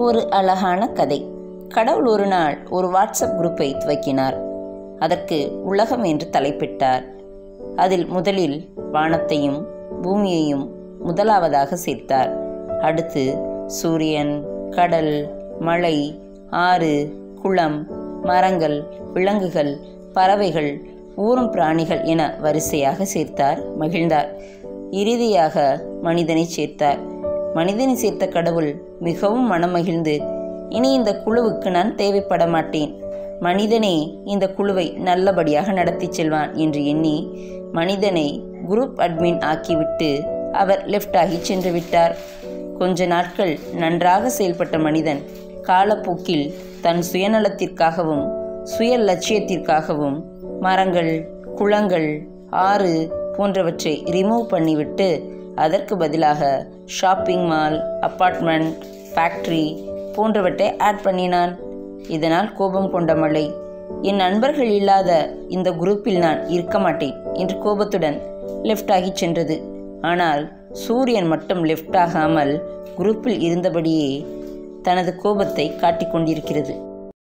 ஒரு அழகான கதை கடவுள் ஒரு நாள் ஒரு வாட்ஸ்அப் குரூப்பை துவக்கினார் அதற்கு உலகம் என்று தலைப்பிட்டார் அதில் முதலில் வானத்தையும் பூமியையும் முதலாவதாக சேர்த்தார் அடுத்து சூரியன் கடல் மலை ஆறு குளம் மரங்கள் விலங்குகள் பறவைகள் ஊரும் பிராணிகள் என வரிசையாக சேர்த்தார் மகிழ்ந்தார் இறுதியாக மனிதனை சேர்த்தார் மனிதனை சேர்த்த கடவுள் மிகவும் மனமகிழ்ந்து இனி இந்த குழுவுக்கு நான் தேவைப்பட மாட்டேன் மனிதனே இந்த குழுவை நல்லபடியாக நடத்தி செல்வான் என்று எண்ணி மனிதனை குரூப் அட்மின் ஆக்கிவிட்டு அவர் லெஃப்ட் ஆகி சென்று விட்டார் கொஞ்ச நாட்கள் நன்றாக செயல்பட்ட மனிதன் காலப்போக்கில் தன் சுயநலத்திற்காகவும் சுய லட்சியத்திற்காகவும் மரங்கள் குளங்கள் ஆறு போன்றவற்றை ரிமூவ் பண்ணிவிட்டு அதற்கு பதிலாக ஷாப்பிங் மால் அப்பார்ட்மெண்ட் ஃபேக்ட்ரி போன்றவற்றை ஆட் பண்ணினான் இதனால் கோபம் கொண்ட மழை என் நண்பர்கள் இல்லாத இந்த குரூப்பில் நான் இருக்க மாட்டேன் என்று கோபத்துடன் லெஃப்ட் ஆகி சென்றது ஆனால் சூரியன் மட்டும் லெஃப்ட் ஆகாமல் குரூப்பில் இருந்தபடியே தனது கோபத்தை காட்டிக் கொண்டிருக்கிறது